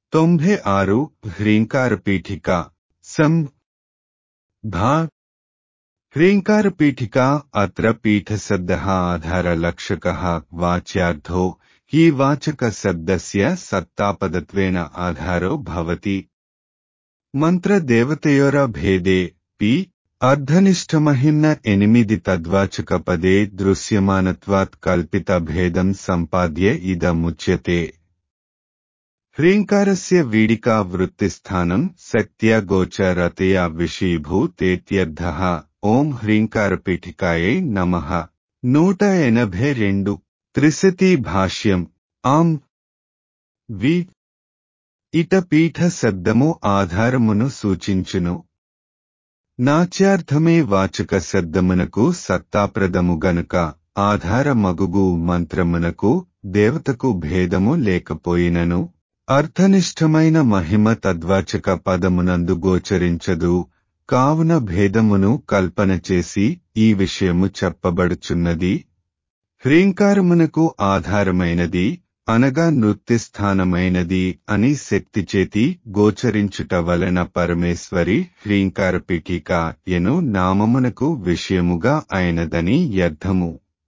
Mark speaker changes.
Speaker 1: తొంభై ఆరు హ్రీంకార పీఠిక సం భా హ్రీంకార పీఠిక అత్ర పీఠశబ్దः ఆధారలక్షకः వాచ్యార్థో ఈ వాచకశబ్దస్య సత్తాపదత్వేన ఆధారో భవతి మంత్రదేవతయోరభేదే పి అర్ధనిష్టమహిన్న ఎనిమిది తద్వాచక పదే దృశ్యమానత్వాత్ కల్పిత భేదం సంపాద్య ఇదముచ్యతే హ్రీంకారస్య వీడికా వృత్తిస్థానం శక్త్యా గోచరతయా విషీభూతేత్యర్థః ఓం హ్రీంకారపీఠికాయై నమః నూట ఎనభై రెండు త్రిశతి భాష్యం ఆం వి ఇట పీఠ శబ్దము ఆధారమును సూచించును నాచ్యార్థమే వాచక శబ్దమునకు సత్తాప్రదము గనుక ఆధారమగుగు మంత్రమునకు దేవతకు భేదము లేకపోయినను అర్థనిష్టమైన మహిమ తద్వాచక పదమునందు గోచరించదు కావున భేదమును కల్పన చేసి ఈ విషయము చెప్పబడుచున్నది హ్రీంకారమునకు ఆధారమైనది అనగా నృత్యస్థానమైనది అని శక్తిచేతి గోచరించుట వలన పరమేశ్వరి హ్రీంకారపీఠిక ఎను నామమునకు విషయముగా అయినదని అర్థము